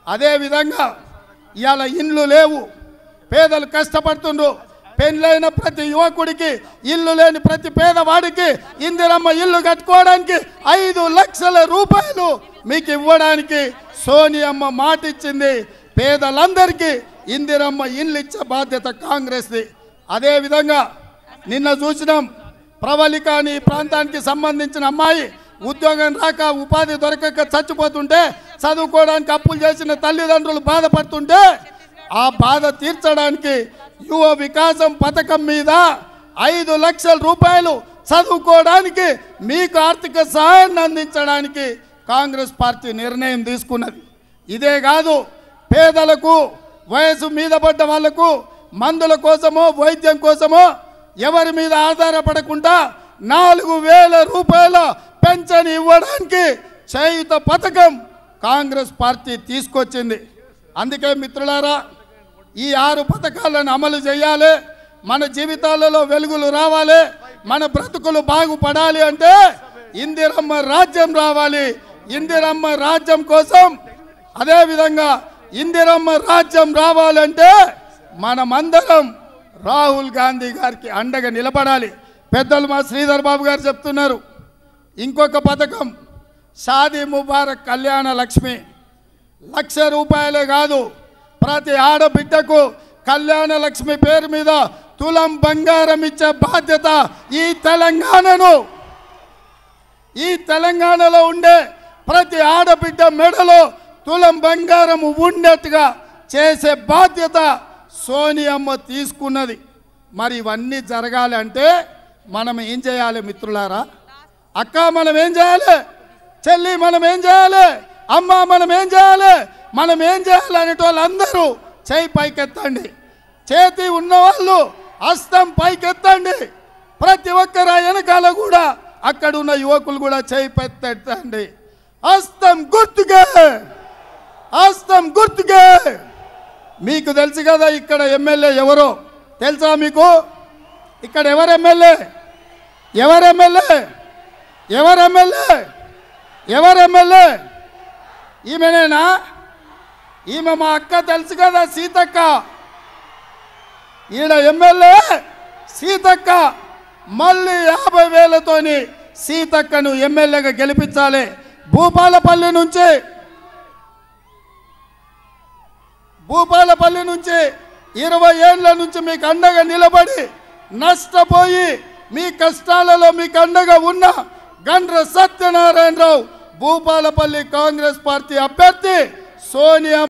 అదేవిధంగా ఇవాళ ఇండ్లు లేవు పేదలు కష్టపడుతుండ్రు పెళ్ళైన ప్రతి యువకుడికి ఇల్లు లేని ప్రతి పేదవాడికి ఇందిరమ్మ ఇల్లు కట్టుకోవడానికి ఐదు లక్షల రూపాయలు మీకు ఇవ్వడానికి సోనియమ్మ మాట ఇచ్చింది పేదలందరికీ ఇందిరమ్మ ఇల్లు ఇచ్చే బాధ్యత కాంగ్రెస్ది అదేవిధంగా నిన్న చూసినాం ప్రవళిక అని ఈ ప్రాంతానికి సంబంధించిన అమ్మాయి ఉద్యోగం రాక ఉపాధి దొరకక చచ్చిపోతుంటే చదువుకోవడానికి అప్పులు చేసిన తల్లిదండ్రులు బాధపడుతుంటే ఆ బాధ తీర్చడానికి యువ వికాసం పథకం మీద ఐదు లక్షల రూపాయలు చదువుకోవడానికి మీకు ఆర్థిక సహాయాన్ని అందించడానికి కాంగ్రెస్ పార్టీ నిర్ణయం తీసుకున్నది ఇదే కాదు పేదలకు వయసు మీద పడ్డ వాళ్లకు మందుల కోసమో వైద్యం కోసమో ఎవరి మీద ఆధారపడకుండా నాలుగు వేల రూపాయల పెన్షన్ ఇవ్వడానికి చేయుత పథకం కాంగ్రెస్ పార్టీ తీసుకొచ్చింది అందుకే మిత్రులారా ఈ ఆరు పథకాలను అమలు చేయాలి మన జీవితాలలో వెలుగులు రావాలి మన బ్రతుకులు బాగుపడాలి అంటే ఇందిరమ్మ రాజ్యం రావాలి ఇందిరమ్మ రాజ్యం కోసం అదేవిధంగా ఇందిరమ్మ రాజ్యం రావాలంటే మనమందరం రాహుల్ గాంధీ గారికి అండగా నిలబడాలి పెద్దలు మా శ్రీధర్ బాబు గారు చెప్తున్నారు ఇంకొక పథకం షాదీ ముబారక్ కళ్యాణ లక్ష్మి లక్ష రూపాయలే కాదు ప్రతి ఆడబిడ్డకు కళ్యాణ లక్ష్మి పేరు మీద తులం బంగారం ఇచ్చే బాధ్యత ఈ తెలంగాణను ఈ తెలంగాణలో ఉండే ప్రతి ఆడబిడ్డ మెడలో తులం బంగారం ఉండేట్టుగా చేసే బాధ్యత సోనియమ్మ తీసుకున్నది మరి ఇవన్నీ జరగాలి అంటే మనం ఏం చేయాలి మిత్రులారా అక్క మనం ఏం చేయాలి చెల్లి మనం ఏం చేయాలి అమ్మ మనం ఏం చేయాలి మనం ఏం చేయాలి అనేటోళ్ళందరూ చేయి పైకెత్తండి చేతి ఉన్నవాళ్ళు హస్తం పైకెత్తండి ప్రతి ఒక్కరు ఆ వెనకాల కూడా అక్కడ ఉన్న యువకులు కూడా చేయి పెత్తండి హస్తం గుర్తుగా హస్తం గుర్తుగా మీకు తెలుసు కదా ఇక్కడ ఎమ్మెల్యే ఎవరో తెలుసా మీకు ఇక్కడ ఎవరు ఎమ్మెల్యే ఎవరు ఎమ్మెల్యే ఎవరు ఎమ్మెల్యే ఎవరు ఎమ్మెల్యే ఈమెనేనా ఈమె మా అక్క తెలుసు కదా సీతక్క ఈడ ఎమ్మెల్యే సీతక్క మళ్ళీ యాభై వేలతోని సీతక్కను ఎమ్మెల్యేగా గెలిపించాలి భూపాలపల్లి నుంచి భూపాలపల్లి నుంచి ఇరవై ఏళ్ళ నుంచి మీకు అండగా నిలబడి నష్టపోయి మీ కష్టాలలో మీకు అండగా ఉన్న గండ్ర సత్యనారాయణరావు భూపాలపల్లి కాంగ్రెస్ పార్టీ అభ్యర్థి సోనియా